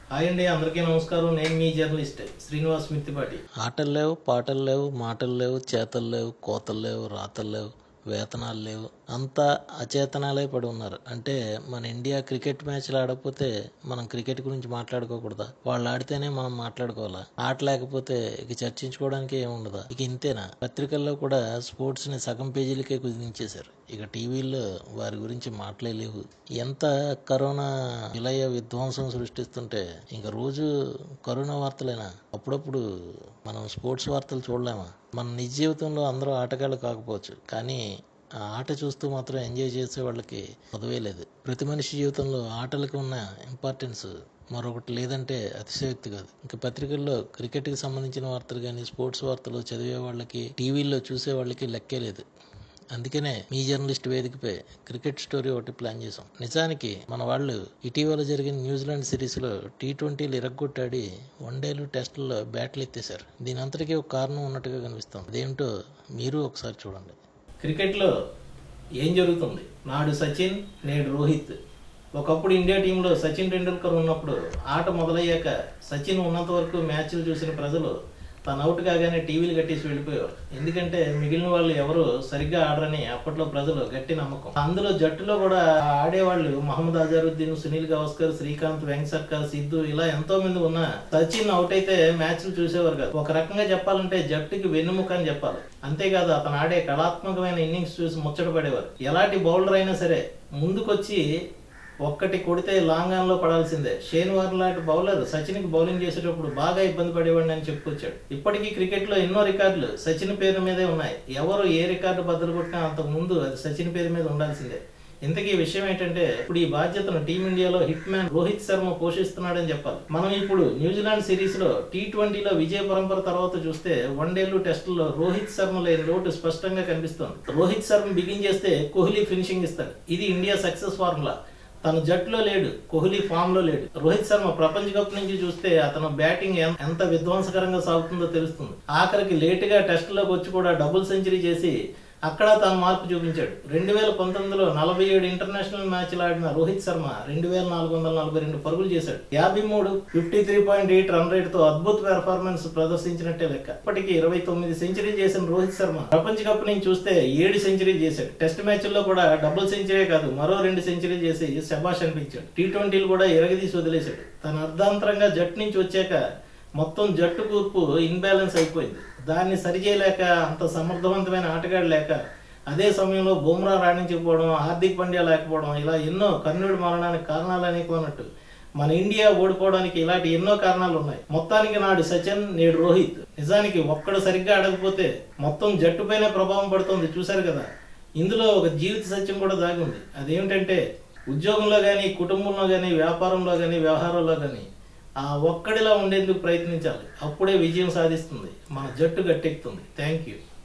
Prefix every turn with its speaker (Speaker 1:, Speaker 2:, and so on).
Speaker 1: hi అండి అందరికీ నమస్కారం నేను మీ జర్నలిస్ట్ శ్రీనివాస్ మిత్తిపాటి
Speaker 2: ఆటలు లేవు పాటలు లేవు మాటలు లేవు చేతలు లేవు కోతలు లేవు రాతలు లేవు వేతనాలు లేవు అంతా అచేతనాలే పడి ఉన్నారు అంటే మన ఇండియా క్రికెట్ మ్యాచ్లు ఆడకపోతే మనం క్రికెట్ గురించి మాట్లాడుకోకూడదా వాళ్ళు ఆడితేనే మనం మాట్లాడుకోవాలా ఆట లేకపోతే ఇక చర్చించుకోవడానికి ఏముండదా ఇక ఇంతేనా పత్రికల్లో కూడా స్పోర్ట్స్ ని సగం పేజీలకే కుదించేశారు ఇక టీవీల్లో వారి గురించి మాటలే లేవు ఎంత కరోనా విలయ విధ్వంసం సృష్టిస్తుంటే ఇంకా రోజు కరోనా వార్తలేనా అప్పుడప్పుడు మనం స్పోర్ట్స్ వార్తలు చూడలేమా మన నిజ జీవితంలో అందరూ ఆటగాళ్ళు కాకపోవచ్చు కానీ ఆ ఆట చూస్తూ మాత్రం ఎంజాయ్ చేసే వాళ్ళకి చదువే లేదు ప్రతి మనిషి జీవితంలో ఆటలకు ఉన్న ఇంపార్టెన్స్ మరొకటి లేదంటే అతిశయోక్తి కాదు ఇంకా పత్రికల్లో క్రికెట్కి సంబంధించిన వార్తలు కానీ స్పోర్ట్స్ వార్తలు చదివే వాళ్ళకి టీవీల్లో చూసే వాళ్ళకి లెక్కే లేదు అందుకనే మీ జర్నలిస్ట్ వేదికపై క్రికెట్ స్టోరీ ఒకటి ప్లాన్ చేసాం నిజానికి మన వాళ్ళు ఇటీవల జరిగిన న్యూజిలాండ్ సిరీస్ లో టీ ట్వంటీలు ఇరగ్గొట్టాడి వన్డేలు టెస్టుల్లో బ్యాట్లు ఎత్తేశారు దీని అంతటికీ ఒక కారణం ఉన్నట్టుగా కనిపిస్తుంది అదేంటో మీరు ఒకసారి చూడండి
Speaker 1: క్రికెట్లో ఏం జరుగుతుంది నాడు సచిన్ నేడు రోహిత్ ఒకప్పుడు ఇండియా టీంలో సచిన్ టెండూల్కర్ ఉన్నప్పుడు ఆట మొదలయ్యాక సచిన్ ఉన్నంత వరకు మ్యాచ్లు చూసిన ప్రజలు తను అవుట్ కాగానే టీవీలు కట్టేసి వెళ్ళిపోయేవారు ఎందుకంటే మిగిలిన వాళ్ళు ఎవరు సరిగ్గా ఆడరని అప్పట్లో ప్రజలు గట్టి నమ్మకం అందులో జట్టులో కూడా ఆడేవాళ్ళు మహమ్మద్ అజారుద్దీన్ సునీల్ గవాస్కర్ శ్రీకాంత్ వెంకట్ సర్కార్ సిద్ధు ఇలా ఎంతో మంది ఉన్నా సచిన్ అవుట్ అయితే మ్యాచ్లు చూసేవారు కాదు ఒక రకంగా చెప్పాలంటే జట్టుకి వెన్నుముక అని చెప్పాలి అంతేకాదు అతను ఆడే కళాత్మకమైన ఇన్నింగ్స్ చూసి ముచ్చట పడేవారు ఎలాంటి బౌలర్ అయినా సరే ముందుకొచ్చి ఒక్కటి కొడితే లాంగ్ ఆన్ లో పడాల్సిందే షేన్ వార్ లాంటి బౌలర్ సచిన్ కి బౌలింగ్ చేసేటప్పుడు బాగా ఇబ్బంది పడేవాడిని అని చెప్పుకొచ్చాడు ఇప్పటికీ క్రికెట్ లో ఎన్నో రికార్డులు సచిన్ పేరు మీదే ఉన్నాయి ఎవరు ఏ రికార్డు బద్దలు కొట్టినా అంతకు ముందు అది సచిన్ పేరు మీద ఉండాల్సిందే ఇంతకీ విషయం ఏంటంటే ఇప్పుడు ఈ బాధ్యతను టీమిండియాలో హిట్ మ్యాన్ రోహిత్ శర్మ పోషిస్తున్నాడని చెప్పాలి మనం ఇప్పుడు న్యూజిలాండ్ సిరీస్ లో టీ ట్వంటీలో విజయ పరంపర తర్వాత చూస్తే వన్డేలు టెస్టుల్లో రోహిత్ శర్మ లేని లోటు స్పష్టంగా కనిపిస్తోంది రోహిత్ శర్మ బిగిన్ చేస్తే కోహ్లీ ఫినిషింగ్ ఇస్తాడు ఇది ఇండియా సక్సెస్ ఫార్ములా తన జట్టులో లేడు కోహ్లీ ఫామ్ లో లేడు రోహిత్ శర్మ ప్రపంచ కప్ నుంచి చూస్తే అతను బ్యాటింగ్ ఎన్- ఎంత విధ్వంసకరంగా సాగుతుందో తెలుస్తుంది ఆఖరికి లేటుగా టెస్ట్ లోకి వచ్చి కూడా డబుల్ సెంచరీ చేసి అక్కడ తన మార్పు చూపించాడు రెండు వేల పంతొమ్మిదిలో నలభై ఏడు ఇంటర్నేషనల్ మ్యాచ్లు ఆడిన రోహిత్ శర్మ రెండు వేల నాలుగు వందల నలభై రెండు పరుగులు చేశాడు యాభై మూడు fifty three point eight run rate తో అద్భుత పెర్ఫార్మెన్స్ ప్రదర్శించినట్టే లెక్క ఇప్పటికి ఇరవై తొమ్మిది సెంచరీ చేసిన రోహిత్ శర్మ ప్రపంచ కప్ నుంచి చూస్తే ఏడు సెంచరీ చేశాడు టెస్ట్ మ్యాచ్ల్లో కూడా డబుల్ సెంచరీ కాదు మరో రెండు సెంచరీ చేసి శబాష్ అనిపించాడు టీ ట్వంటీలు కూడా ఎరగదీసి వదిలేశాడు తన అర్ధాంతరంగా జట్టు నుంచి వచ్చాక మొత్తం జట్టు కూర్పు ఇన్బ్యాలెన్స్ అయిపోయింది దాన్ని సరిచేయలేక అంత సమర్థవంతమైన ఆటగాడు లేక అదే సమయంలో బుమ్రా రాణించకపోవడం హార్దిక్ పాండ్యా లేకపోవడం ఇలా ఎన్నో కర్ణుడి మరణానికి కారణాలు అనేకున్నట్టు మన ఇండియా ఓడిపోవడానికి ఇలాంటి ఎన్నో కారణాలు ఉన్నాయి మొత్తానికి నాడు సచిన్ నేడు రోహిత్ నిజానికి ఒక్కడు సరిగ్గా ఆడకపోతే మొత్తం జట్టుపైనే ప్రభావం పడుతుంది చూశారు కదా ఇందులో ఒక జీవిత సత్యం కూడా దాగి ఉంది అదేమిటంటే ఉద్యోగంలో కానీ కుటుంబంలో కానీ వ్యాపారంలో కానీ వ్యవహారంలో కానీ ఆ ఒక్కడిలా ఉండేందుకు ప్రయత్నించాలి అప్పుడే విజయం సాధిస్తుంది మన జట్టు గట్టెక్కుతుంది థ్యాంక్ యూ